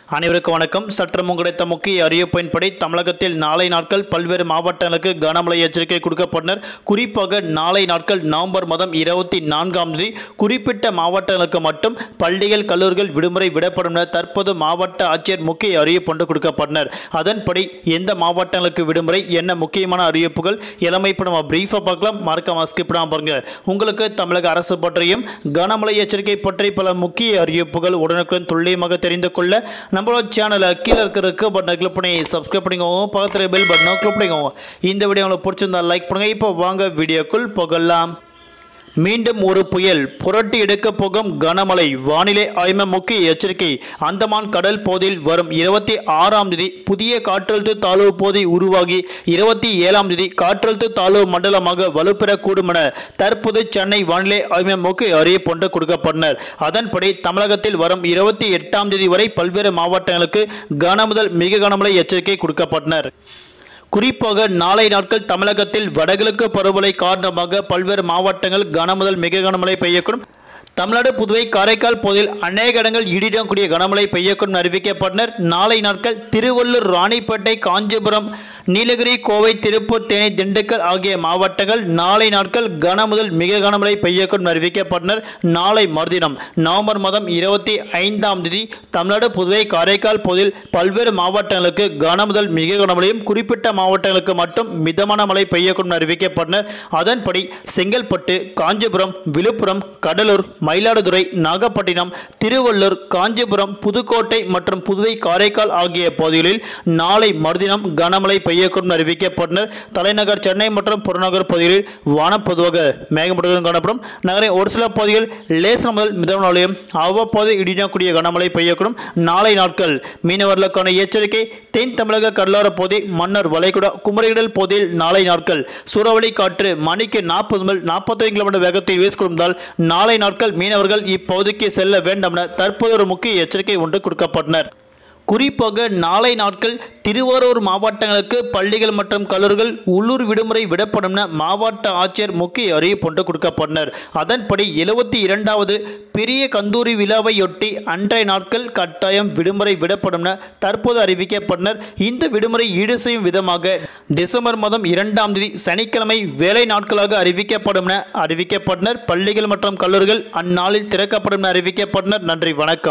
அனைவருக்கும் வணக்கம் சற்றம் கிடைத்த முக்கிய அறிவிப்பின்படி தமிழகத்தில் நாளை நாட்கள் பல்வேறு மாவட்டங்களுக்கு கனமழை எச்சரிக்கை கொடுக்கப்பட்டனர் குறிப்பாக நாளை நாட்கள் நவம்பர் மாதம் இருபத்தி நான்காம் தேதி குறிப்பிட்ட மாவட்டங்களுக்கு மட்டும் பள்ளிகள் கல்லூரிகள் விடுமுறை விடப்படும் என தற்போது மாவட்ட ஆட்சியர் முக்கிய அறிவிப்பு ஒன்று கொடுக்கப்பட்டனர் அதன்படி எந்த மாவட்டங்களுக்கு விடுமுறை என்ன முக்கியமான அறிவிப்புகள் எல்லாமே இப்போ நம்ம பிரீஃபாக பார்க்கலாம் மறக்காம ஸ்கிப் பண்ணாம பாருங்க உங்களுக்கு தமிழக அரசு பற்றியும் கனமழை எச்சரிக்கை பற்றி பல முக்கிய அறிவிப்புகள் உடனுக்குடன் துல்லியமாக தெரிந்து கொள்ள நம்மளோட சேனலை கீழே இருக்கிற ரெக்க பட்டனை கிளிக் பண்ணி சப்ஸ்கிரைப் பண்ணிக்கோங்க பக்கத்தில் பெல் பட்டனை கிளிக் பண்ணிக்கோங்க இந்த வீடியோ உங்களுக்கு பிடிச்சிருந்தா லைக் பண்ணுங்க இப்போ வாங்க வீடியோக்குள் போகலாம் மீண்டும் ஒரு புயல் புரட்டி எடுக்கப் போகும் கனமழை வானிலை ஆய்வு முக்கிய எச்சரிக்கை அந்தமான் கடல் பகுதியில் வரும் இருபத்தி ஆறாம் தேதி புதிய காற்றழுத்த தாழ்வு பகுதி உருவாகி இருபத்தி ஏழாம் தேதி காற்றழுத்த தாழ்வு மண்டலமாக வலுப்பெறக்கூடும் என தற்போது சென்னை வானிலை ஆய்வு முக்கிய அறிவிப்பு ஒன்று கொடுக்கப்பட்டனர் அதன்படி தமிழகத்தில் வரும் இருபத்தி எட்டாம் தேதி வரை பல்வேறு மாவட்டங்களுக்கு கனமுதல் மிக கனமழை எச்சரிக்கை கொடுக்கப்பட்டனர் குறிப்பாக நாளை நாட்கள் தமிழகத்தில் வடகிழக்கு பருவமழை காரணமாக பல்வேறு மாவட்டங்கள் கனமுதல் மிக கனமழை பெய்யக்கூடும் தமிழ்நாடு புதுவை காரைக்கால் பகுதியில் அநேக இடங்கள் இடிடக்கூடிய கனமழை பெய்யக்கூடும் அறிவிக்கப்பட்டனர் நாளை நாட்கள் திருவள்ளூர் ராணிப்பேட்டை காஞ்சிபுரம் நீலகிரி கோவை திருப்பூர் தேனி திண்டுக்கல் ஆகிய மாவட்டங்கள் நாளை நாட்கள் கனமுதல் மிக கனமழை பெய்யக்கூடும் அறிவிக்கப்பட்டனர் நாளை மறுதினம் நவம்பர் மாதம் இருபத்தி ஐந்தாம் தேதி தமிழ்நாடு புதுவை காரைக்கால் பகுதியில் பல்வேறு மாவட்டங்களுக்கு கனமுதல் மிக கனமழையும் குறிப்பிட்ட மாவட்டங்களுக்கு மட்டும் மிதமான மழை பெய்யக்கூடும் அறிவிக்கப்பட்டனர் அதன்படி செங்கல்பட்டு காஞ்சிபுரம் விழுப்புரம் கடலூர் மயிலாடுதுறை நாகப்பட்டினம் திருவள்ளூர் காஞ்சிபுரம் புதுக்கோட்டை மற்றும் புதுவை காரைக்கால் ஆகிய பகுதிகளில் நாளை மறுதினம் கனமழை பெய்யக்கூடும் அறிவிக்கப்பட்டனர் தலைநகர் சென்னை மற்றும் புறநகர் பகுதிகளில் வானம் பொதுவாக மேகமூட்டத்துடன் காணப்படும் நகரின் ஒரு சில பகுதிகள் லேசன முதல் மிதமான மழையும் அவ்வப்போது இடியக்கூடிய கனமழை பெய்யக்கூடும் நாளை நாட்கள் மீனவர்களுக்கான எச்சரிக்கை தென் தமிழக கடலோர பகுதி மன்னர் வளைகுடா குமரிகடல் பகுதியில் நாளை நாட்கள் சூறாவளி காற்று மணிக்கு நாற்பது முதல் நாற்பத்தைந்து கிலோமீட்டர் வேகத்தில் வீசிக்கொண்டால் நாளை நாட்கள் மீனவர்கள் இப்பகுதிக்கு செல்ல வேண்டாம் என தற்போது ஒரு முக்கிய எச்சரிக்கை ஒன்று கொடுக்கப்பட்டனர் குறிப்பாக நாளை நாட்கள் திருவாரூர் மாவட்டங்களுக்கு பள்ளிகள் மற்றும் கல்லூரிகள் உள்ளூர் விடுமுறை விடப்படும் என மாவட்ட ஆட்சியர் முக்கிய அறிவிப்பு ஒன்று கொடுக்கப்பட்டனர் அதன்படி எழுபத்தி இரண்டாவது பெரிய கந்தூரி விழாவையொட்டி அன்றைய நாட்கள் கட்டாயம் விடுமுறை விடப்படும் என தற்போது அறிவிக்கப்பட்டனர் இந்த விடுமுறை ஈடு செய்யும் விதமாக டிசம்பர் மாதம் இரண்டாம் தேதி சனிக்கிழமை வேலை நாட்களாக அறிவிக்கப்படும் என அறிவிக்கப்பட்டனர் பள்ளிகள் மற்றும் கல்லூரிகள் அந்நாளில் திறக்கப்படும் என அறிவிக்கப்பட்டனர் நன்றி வணக்கம்